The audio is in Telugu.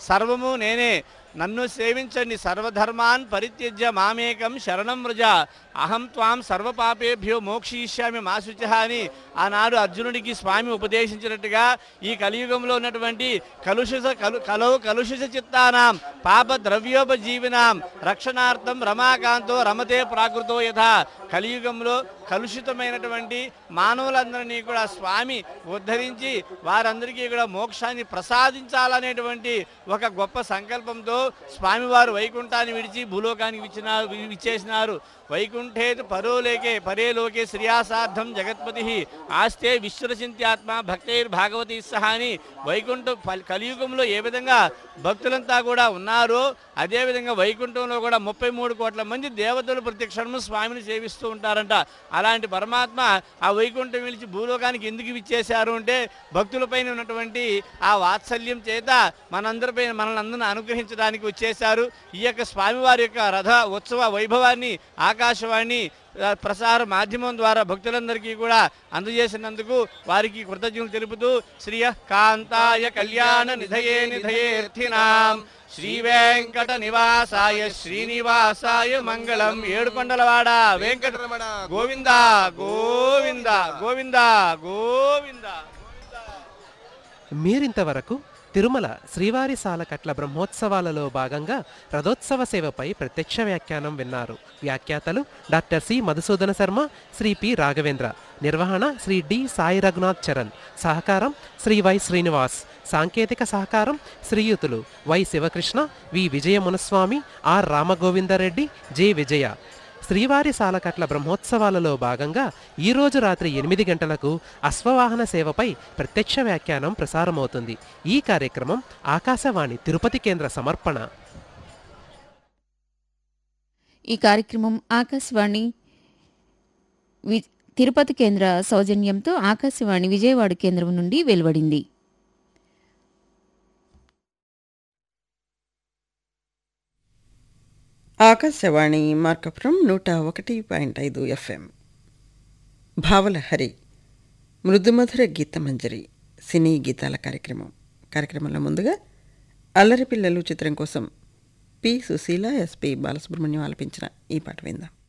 సర్వము నేనే నన్ను సేవించండి సర్వధర్మాన్ పరిత్యజ్య మామేకం శరణం వ్రజ అహం త్వాం సర్వపాపేభ్యో మోక్షయిష్యామి మా శుచ అని ఆనాడు అర్జునుడికి స్వామి ఉపదేశించినట్టుగా ఈ కలియుగంలో ఉన్నటువంటి కలుషిత కలు కలౌ కలుషిత చిత్తానాం పాప ద్రవ్యోపజీవినాం రక్షణార్థం రమాకాంతో రమతే ప్రాకృతో యథా కలియుగంలో కలుషితమైనటువంటి మానవులందరినీ కూడా స్వామి ఉద్ధరించి వారందరికీ కూడా మోక్షాన్ని ప్రసాదించాలనేటువంటి ఒక గొప్ప సంకల్పంతో స్వామివారు వైకుంఠాన్ని విడిచి భూలోకానికి విచ్చినారు విచ్చేసినారు వైకుంఠే పరోలేకే పరే లోకే శ్రియాసార్థం జగత్పతి ఆస్తే విశ్వరచింత్యాత్మ భక్తైర్ భాగవతి సహా అని వైకుంఠ పల్- కలియుగంలో ఏ విధంగా భక్తులంతా కూడా ఉన్నారో అదేవిధంగా వైకుంఠంలో కూడా ముప్పై మూడు కోట్ల మంది దేవతలు ప్రత్యక్షము స్వామిని సేవిస్తూ ఉంటారంట అలాంటి పరమాత్మ ఆ వైకుంఠం విలిచి భూలోకానికి ఎందుకు విచ్చేశారు అంటే భక్తులపైన ఉన్నటువంటి ఆ వాత్సల్యం చేత మనందరిపైన మనల్ని అందరిని అనుగ్రహించడానికి వచ్చేశారు ఈ యొక్క స్వామివారి యొక్క రథ ఉత్సవ వైభవాన్ని ఆకాశవాణి ఆ, ప్రసార మాధ్యమం ద్వారా భక్తులందరికీ కూడా అందజేసినందుకు వారికి కృతజ్ఞతలు తెలుపుతూ శ్రీయ కాంతాయ కళ్యాణ నిధయే నిధయేర్థినాం శ్రీ వెంకట నివాసాయ శ్రీనివాసాయ మంగళం ఏడుకొండలవాడ వెంకట గోవింద గోవింద గోవింద గోవింద మీరింతవరకు తిరుమల శ్రీవారి సాలకట్ల బ్రహ్మోత్సవాలలో భాగంగా రథోత్సవ సేవపై ప్రత్యక్ష వ్యాఖ్యానం విన్నారు వ్యాఖ్యాతలు doctor C Madhusudana Sharma Sri P Raghavendra నిర్వహణ శ్రీ డి సాయి రఘునాథ్ చరణ్ సహకారం శ్రీ వై శ్రీనివాస్ సాంకేతిక సహకారం శ్రీయుతులు Y Sivakrishna V Vijaya Munaswamy R Ramagovindareddy J Vijaya శ్రీవారి సాలకట్ల బ్రహ్మోత్సవాలలో భాగంగా ఈ రోజు రాత్రి ఎనిమిది గంటలకు అశ్వవాహన సేవపై ప్రత్యక్ష వ్యాఖ్యానం ప్రసారమవుతుంది ఈ కార్యక్రమం ఆకాశవాణి తిరుపతి కేంద్ర సమర్పణ ఈ కార్యక్రమం ఆకాశవాణి వి తిరుపతి కేంద్ర సౌజన్యంతో ఆకాశవాణి విజయవాడ కేంద్రం నుండి వెలువడింది ఆకాశవాణి మార్కపురం నూట ఒకటి పాయింట్ ఐదు ఎఫ్ఎం భావలహరి మృదుమధుర గీతమంజరి సినీ గీతాల కార్యక్రమం కార్యక్రమంలో ముందుగా అల్లరి పిల్లలు చిత్రం కోసం పి సుశీల ఎస్పి బాలసుబ్రహ్మణ్యం ఆలపించిన ఈ పాట విందాం